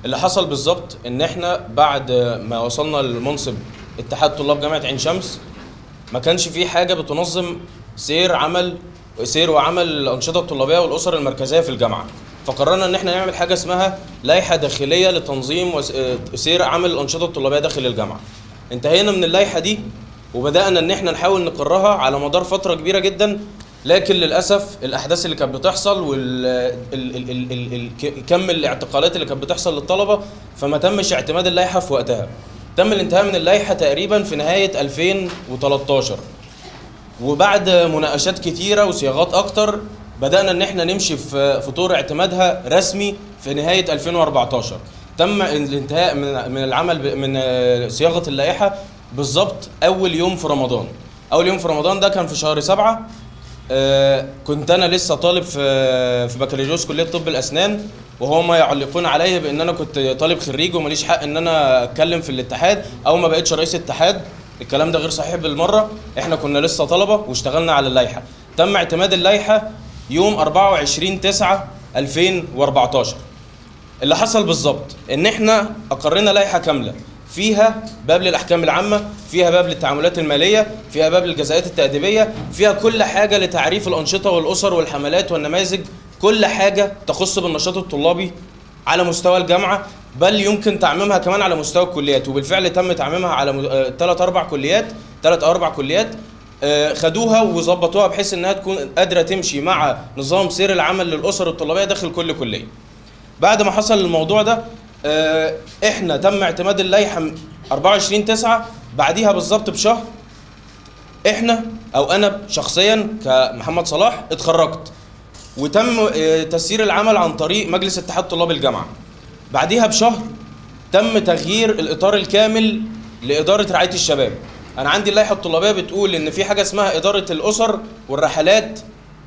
اللي حصل بالظبط ان احنا بعد ما وصلنا لمنصب اتحاد طلاب جامعه عين شمس ما كانش في حاجه بتنظم سير عمل سير وعمل الانشطه الطلابيه والاسر المركزيه في الجامعه فقررنا ان احنا نعمل حاجه اسمها لائحه داخليه لتنظيم وس- آه، سير عمل الانشطه الطلابيه داخل الجامعه انتهينا من اللائحه دي وبدانا ان احنا نحاول نقرها على مدار فتره كبيره جدا لكن للاسف الاحداث اللي كانت بتحصل وكم الاعتقالات اللي كانت بتحصل للطلبه فما تمش اعتماد اللائحه في وقتها تم الانتهاء من اللائحه تقريبا في نهايه 2013 وبعد مناقشات كتيره وصياغات اكتر بدانا ان احنا نمشي في في طور اعتمادها رسمي في نهايه 2014 تم الانتهاء من من العمل ب- من آه، صياغه اللائحه بالظبط اول يوم في رمضان اول يوم في رمضان ده كان في شهر سبعة آه، كنت انا لسه طالب في في بكالوريوس كليه طب الاسنان وهم يعلقون عليا بان انا كنت طالب خريج وماليش حق ان انا اتكلم في الاتحاد او ما بقتش رئيس اتحاد الكلام ده غير صحيح بالمره احنا كنا لسه طلبه واشتغلنا على اللائحه تم اعتماد اللائحه يوم 24 9 2014 اللي حصل بالظبط ان احنا اقرينا لائحه كامله فيها باب للاحكام العامه فيها باب للتعاملات الماليه فيها باب للجزاءات التاديبيه فيها كل حاجه لتعريف الانشطه والاسر والحملات والنماذج كل حاجه تخص بالنشاط الطلابي على مستوى الجامعه بل يمكن تعميمها كمان على مستوى الكليات وبالفعل تم تعميمها على ثلاث اربع كليات ثلاث او اربع كليات آه، خدوها وظبطوها بحيث انها تكون قادره تمشي مع نظام سير العمل للاسر الطلابيه داخل كل كليه بعد ما حصل الموضوع ده آه، احنا تم اعتماد اللائحه م- 24 9 بعديها بالظبط بشهر احنا او انا شخصيا كمحمد صلاح اتخرجت وتم آه، تسيير العمل عن طريق مجلس اتحاد طلاب الجامعه بعديها بشهر تم تغيير الاطار الكامل لاداره رعايه الشباب انا عندي اللائحه الطلابيه بتقول ان في حاجه اسمها اداره الاسر والرحلات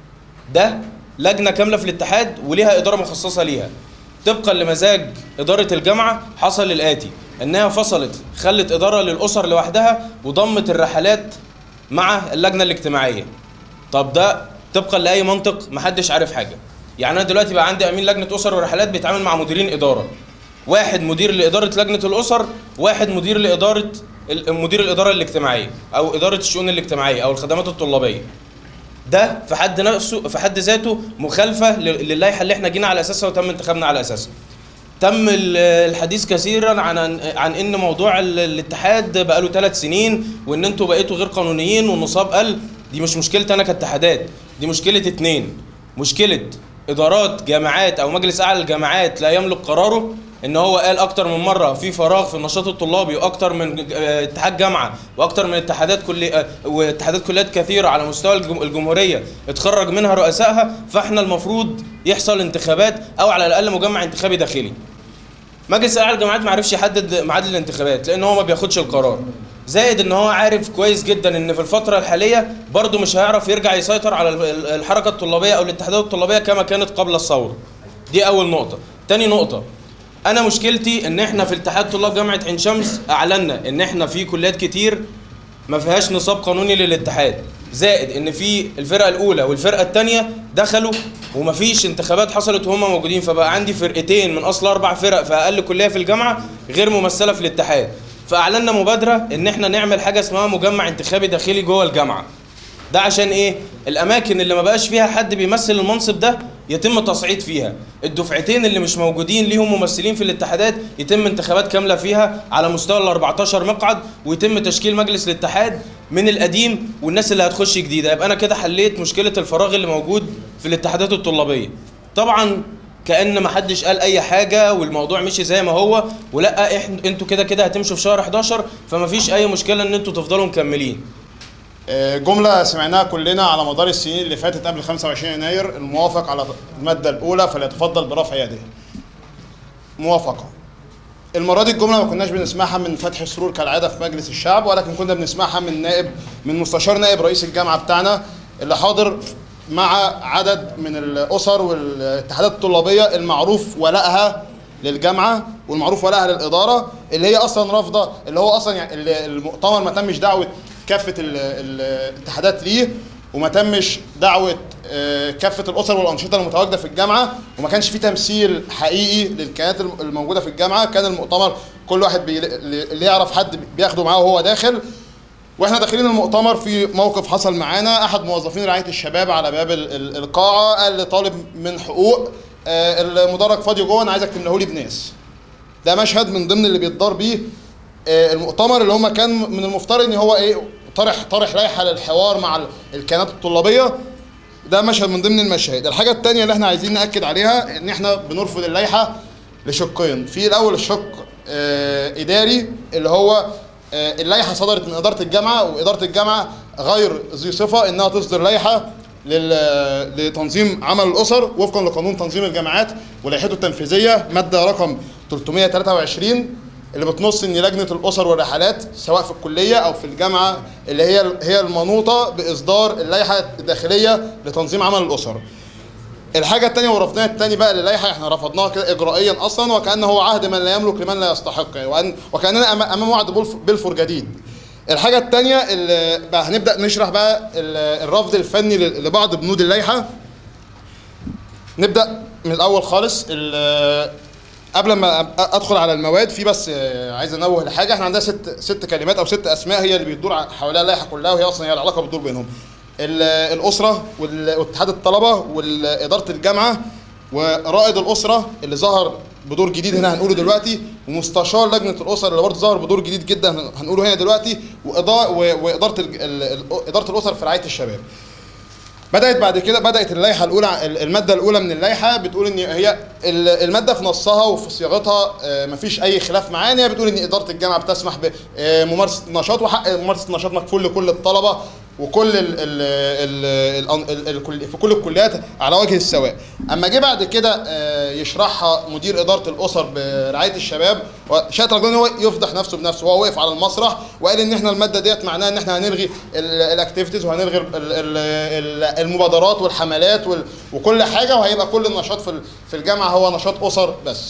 ده لجنه كامله في الاتحاد وليها اداره مخصصه ليها طبقا لمزاج اداره الجامعه حصل الاتي انها فصلت خلت اداره للاسر لوحدها وضمت الرحلات مع اللجنه الاجتماعيه طب ده طبقا لاي منطق محدش عارف حاجه يعني انا دلوقتي بقى عندي امين لجنه اسر ورحلات بيتعامل مع مديرين اداره واحد مدير لاداره لجنه الاسر واحد مدير لاداره ال- مدير الاداره الاجتماعيه او اداره الشؤون الاجتماعيه او الخدمات الطلابيه ده في حد نفسه في حد ذاته مخالفه ل- للائحه اللي احنا جينا على اساسها وتم انتخابنا على اساسها تم ال- الحديث كثيرا عن عن ان موضوع ال- الاتحاد بقاله ثلاث سنين وان انتوا بقيتوا غير قانونيين والنصاب قل دي مش مشكلتي انا كاتحادات دي مشكله اتنين مشكله ادارات جامعات او مجلس اعلى الجامعات لا يملك قراره ان هو قال اكتر من مره في فراغ في النشاط الطلابي واكتر من آه، اتحاد جامعه واكتر من اتحادات كلي آه، واتحادات كليات كثيره على مستوى الجم- الجمهوريه اتخرج منها رؤسائها فاحنا المفروض يحصل انتخابات او على الاقل مجمع انتخابي داخلي مجلس اعلى الجامعات ما عرفش يحدد ميعاد الانتخابات لان هو ما بياخدش القرار زائد ان هو عارف كويس جدا ان في الفتره الحاليه برضه مش هيعرف يرجع يسيطر على ال- ال- الحركه الطلابيه او الاتحادات الطلابيه كما كانت قبل الثوره دي اول نقطه تاني نقطه انا مشكلتي ان احنا في اتحاد طلاب جامعه عين شمس اعلنا ان احنا في كليات كتير ما فيهاش نصاب قانوني للاتحاد زائد ان في الفرقه الاولى والفرقه الثانيه دخلوا ومفيش انتخابات حصلت وهم موجودين فبقى عندي فرقتين من اصل اربع فرق في اقل كليه في الجامعه غير ممثله في الاتحاد فاعلنا مبادره ان احنا نعمل حاجه اسمها مجمع انتخابي داخلي جوه الجامعه ده عشان ايه الاماكن اللي ما بقاش فيها حد بيمثل المنصب ده يتم تصعيد فيها الدفعتين اللي مش موجودين ليهم ممثلين في الاتحادات يتم انتخابات كامله فيها على مستوى ال 14 مقعد ويتم تشكيل مجلس الاتحاد من القديم والناس اللي هتخش جديده يبقى انا كده حليت مشكله الفراغ اللي موجود في الاتحادات الطلابيه طبعا كان ما حدش قال اي حاجه والموضوع مشي زي ما هو ولا احنا انتوا كده كده هتمشوا في شهر 11 فما فيش اي مشكله ان انتوا تفضلوا مكملين آه، جملة سمعناها كلنا على مدار السنين اللي فاتت قبل 25 يناير الموافق على المادة الأولى فليتفضل برفع يده. موافقة. المرة دي الجملة ما كناش بنسمعها من فتحي سرور كالعادة في مجلس الشعب ولكن كنا بنسمعها من نائب من مستشار نائب رئيس الجامعة بتاعنا اللي حاضر مع عدد من الأسر والاتحادات الطلابية المعروف ولائها للجامعة والمعروف ولائها للإدارة اللي هي أصلا رافضة اللي هو أصلا يعني اللي المؤتمر ما تمش دعوة كافة ال- ال- الاتحادات ليه وما تمش دعوة آه، كافه الاسر والانشطه المتواجده في الجامعه وما كانش في تمثيل حقيقي للكيانات الم- الموجوده في الجامعه كان المؤتمر كل واحد بي... اللي يعرف حد بياخده معاه وهو داخل واحنا داخلين المؤتمر في موقف حصل معانا احد موظفين رعايه الشباب على باب ال- ال- القاعه قال لطالب من حقوق آه، المدرج فاضي جوه انا عايزك تملاه لي بناس ده مشهد من ضمن اللي بيتدار بيه آه، المؤتمر اللي هم كان من المفترض ان هو ايه طرح طرح لائحه للحوار مع ال- الكيانات الطلابيه ده مشهد من ضمن المشاهد الحاجه الثانيه اللي احنا عايزين ناكد عليها ان احنا بنرفض اللائحه لشقين في الاول الشق آه، اداري اللي هو آه، اللائحه صدرت من اداره الجامعه واداره الجامعه غير ذي صفه انها تصدر لائحه لل- لتنظيم عمل الاسر وفقا لقانون تنظيم الجامعات ولائحته التنفيذيه ماده رقم 323 اللي بتنص ان لجنه الاسر والرحلات سواء في الكليه او في الجامعه اللي هي هي المنوطه باصدار اللائحه الداخليه لتنظيم عمل الاسر. الحاجه الثانيه ورفضنا الثاني بقى للائحه احنا رفضناها كده اجرائيا اصلا وكانه هو عهد من لا يملك لمن لا يستحق يعني وأن وكاننا أما- امام وعد بلف- بلفور جديد. الحاجه الثانيه اللي بقى هنبدا نشرح بقى ال- الرفض الفني ل- لبعض بنود اللائحه. نبدا من الاول خالص ال- قبل ما أب- ادخل على المواد في بس آه، عايز انوه لحاجه احنا عندنا ست ست كلمات او ست اسماء هي اللي بيدور ع- حواليها اللائحه كلها وهي اصلا هي العلاقه بتدور بينهم ال- الاسره وال- واتحاد الطلبه واداره الجامعه ورائد الاسره اللي ظهر بدور جديد هنا هنقوله دلوقتي ومستشار لجنه الاسر اللي برضه ظهر بدور جديد جدا هن- هنقوله هنا دلوقتي وإضاء- و- واداره ال- ال- ال- اداره الاسر في رعايه الشباب بدات بعد كده بدات اللائحه الاولى الماده الاولى من اللائحه بتقول ان هي ال- الماده في نصها وفي صياغتها آه، مفيش اي خلاف معاها ان هي بتقول ان اداره الجامعه بتسمح بممارسه النشاط وحق ممارسه النشاط مكفول لكل الطلبه وكل ال ال ال ال ال ال في كل الكليات على وجه السواء اما جه بعد كده آه، يشرحها مدير اداره الاسر برعايه الشباب شاءت رجل ان هو يفضح نفسه بنفسه هو وقف على المسرح وقال ان احنا الماده ديت معناها ان احنا هنلغي الاكتيفيتيز وهنلغي ال- ال- ال- المبادرات والحملات وال- وكل حاجه وهيبقى كل النشاط في ال- في الجامعه هو نشاط اسر بس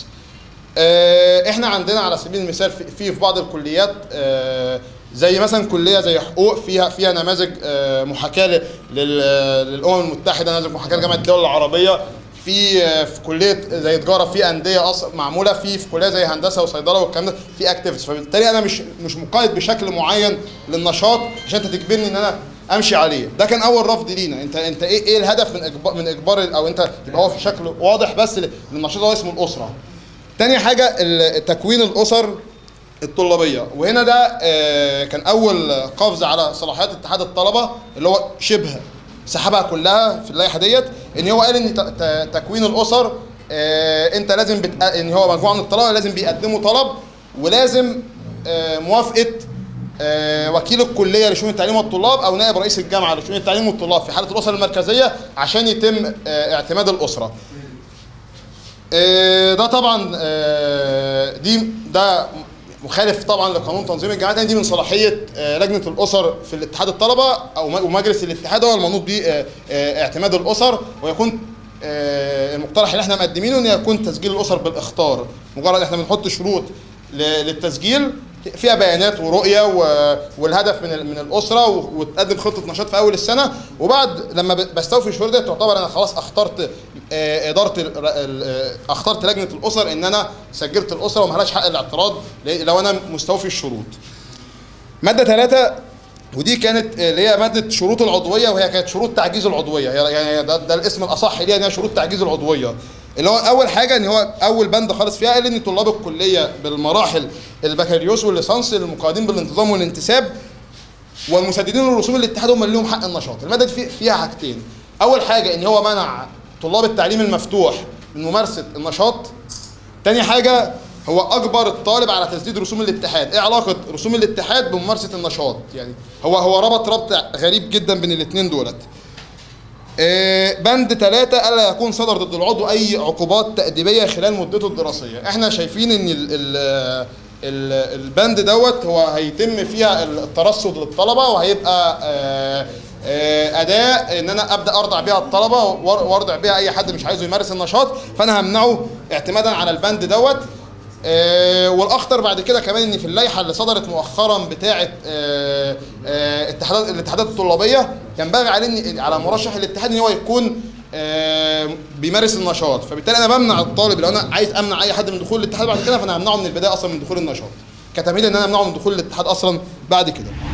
آه، احنا عندنا على سبيل المثال في في في بعض الكليات آه، زي مثلا كليه زي حقوق فيها فيها نماذج آه، محاكاه ل- لل- للامم المتحده نماذج محاكاه لجامعه الدول العربيه في آه، في كليه زي تجاره في انديه اصلا معموله في في كليه زي هندسه وصيدله والكلام ده في اكتيفيتيز فبالتالي انا مش مش مقيد بشكل معين للنشاط عشان انت تجبرني ان انا امشي عليه ده كان اول رفض لينا انت انت ايه ايه الهدف من اجبار من اجبار او انت يبقى هو في شكل واضح بس للنشاط هو اسمه الاسره تاني حاجة ال- تكوين الأسر الطلابية وهنا ده آه، كان أول قفز على صلاحيات اتحاد الطلبة اللي هو شبه سحبها كلها في اللائحة ديت إن هو قال إن ت- ت- تكوين الأسر آه، أنت لازم بت... إن هو مجموعة من الطلبة لازم بيقدموا طلب ولازم آه، موافقة آه، وكيل الكلية لشؤون التعليم والطلاب أو نائب رئيس الجامعة لشؤون التعليم والطلاب في حالة الأسر المركزية عشان يتم آه، اعتماد الأسرة. آه، ده طبعا آه، دي ده مخالف طبعا لقانون تنظيم الجامعات لأن دي من صلاحيه آه، لجنه الاسر في الاتحاد الطلبه او م- ومجلس الاتحاد هو المنوط به آه، آه، اعتماد الاسر ويكون آه، المقترح اللي احنا مقدمينه ان يكون تسجيل الاسر بالاخطار مجرد احنا بنحط شروط ل- للتسجيل فيها بيانات ورؤيه و- والهدف من ال- من الاسره و- وتقدم خطه نشاط في اول السنه وبعد لما ب- بستوفي الشروط دي تعتبر انا خلاص اخترت آه، اداره ال- ال- آه، اخترت لجنه الاسر ان انا سجلت الاسره وما لهاش حق الاعتراض ل- لو انا مستوفي الشروط. ماده ثلاثة ودي كانت آه، اللي هي ماده شروط العضويه وهي كانت شروط تعجيز العضويه هي- يعني ده, ده الاسم الاصح ليها ان هي شروط تعجيز العضويه اللي هو اول حاجه ان هو اول بند خالص فيها قال ان طلاب الكليه بالمراحل البكالوريوس والليسانس المقيدين بالانتظام والانتساب والمسددين للرسوم الاتحاد هم اللي لهم حق النشاط الماده دي في- فيها حاجتين اول حاجه ان هو منع طلاب التعليم المفتوح من ممارسه النشاط تاني حاجه هو اجبر الطالب على تسديد رسوم الاتحاد ايه علاقه رسوم الاتحاد بممارسه النشاط يعني هو هو ربط ربط غريب جدا بين الاثنين دولت آه، بند ثلاثة ألا يكون صدر ضد العضو أي عقوبات تأديبية خلال مدته الدراسية احنا شايفين ان ال ال ال البند دوت هو هيتم فيها الترصد للطلبة وهيبقى آه، آه، أداة إن أنا أبدأ أرضع بيها الطلبة وأر- وأرضع بيها أي حد مش عايزه يمارس النشاط فأنا همنعه اعتمادا على البند دوت آه، والاخطر بعد كده كمان ان في اللائحه اللي صدرت مؤخرا بتاعه آه، آه، اتحادات الاتحادات الطلابيه ينبغي عليه إن- على مرشح الاتحاد ان هو يكون آه، بيمارس النشاط فبالتالي انا بمنع الطالب لو انا عايز امنع اي حد من دخول الاتحاد بعد كده فانا همنعه من البدايه اصلا من دخول النشاط كتمهيد ان انا امنعه من دخول الاتحاد اصلا بعد كده